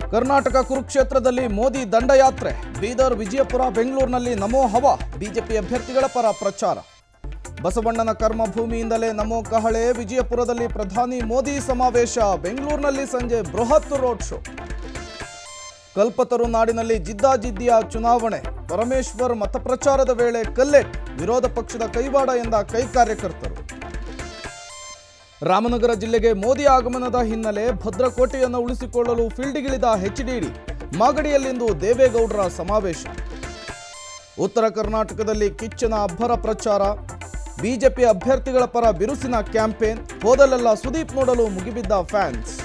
ಕರ್ನಾಟಕ ಕುರುಕ್ಷೇತ್ರದಲ್ಲಿ ಮೋದಿ ದಂಡಯಾತ್ರೆ ಬೀದರ್ ವಿಜಯಪುರ ಬೆಂಗಳೂರಿನಲ್ಲಿ ನಮೋ ಹವಾ ಬಿಜೆಪಿ ಅಭ್ಯರ್ಥಿಗಳ ಪರ ಪ್ರಚಾರ ಬಸವಣ್ಣನ ಕರ್ಮಭೂಮಿಯಿಂದಲೇ ನಮೋ ಕಹಳೆ ವಿಜಯಪುರದಲ್ಲಿ ಪ್ರಧಾನಿ ಮೋದಿ ಸಮಾವೇಶ ಬೆಂಗಳೂರಿನಲ್ಲಿ ಸಂಜೆ ಬೃಹತ್ ರೋಡ್ ಶೋ ಕಲ್ಪತರು ನಾಡಿನಲ್ಲಿ ಜಿದ್ದಾಜಿದ್ದಿಯ ಚುನಾವಣೆ ಪರಮೇಶ್ವರ್ ಮತಪ್ರಚಾರದ ವೇಳೆ ಕಲ್ಲೆಟ್ ವಿರೋಧ ಪಕ್ಷದ ಕೈವಾಡ ಎಂದ ಕೈ ಕಾರ್ಯಕರ್ತರು ರಾಮನಗರ ಜಿಲ್ಲೆಗೆ ಮೋದಿ ಆಗಮನದ ಹಿನ್ನೆಲೆ ಭದ್ರಕೋಟೆಯನ್ನು ಉಳಿಸಿಕೊಳ್ಳಲು ಫೀಲ್ಡ್ಗಿಳಿದ ಎಚ್ಡಿಡಿ ಮಾಗಡಿಯಲ್ಲಿಂದು ದೇವೇಗೌಡರ ಸಮಾವೇಶ ಉತ್ತರ ಕರ್ನಾಟಕದಲ್ಲಿ ಕಿಚ್ಚನ ಅಬ್ಬರ ಪ್ರಚಾರ ಬಿಜೆಪಿ ಅಭ್ಯರ್ಥಿಗಳ ಪರ ಬಿರುಸಿನ ಕ್ಯಾಂಪೇನ್ ಹೋದಲೆಲ್ಲ ಸುದೀಪ್ ನೋಡಲು ಮುಗಿಬಿದ್ದ ಫ್ಯಾನ್ಸ್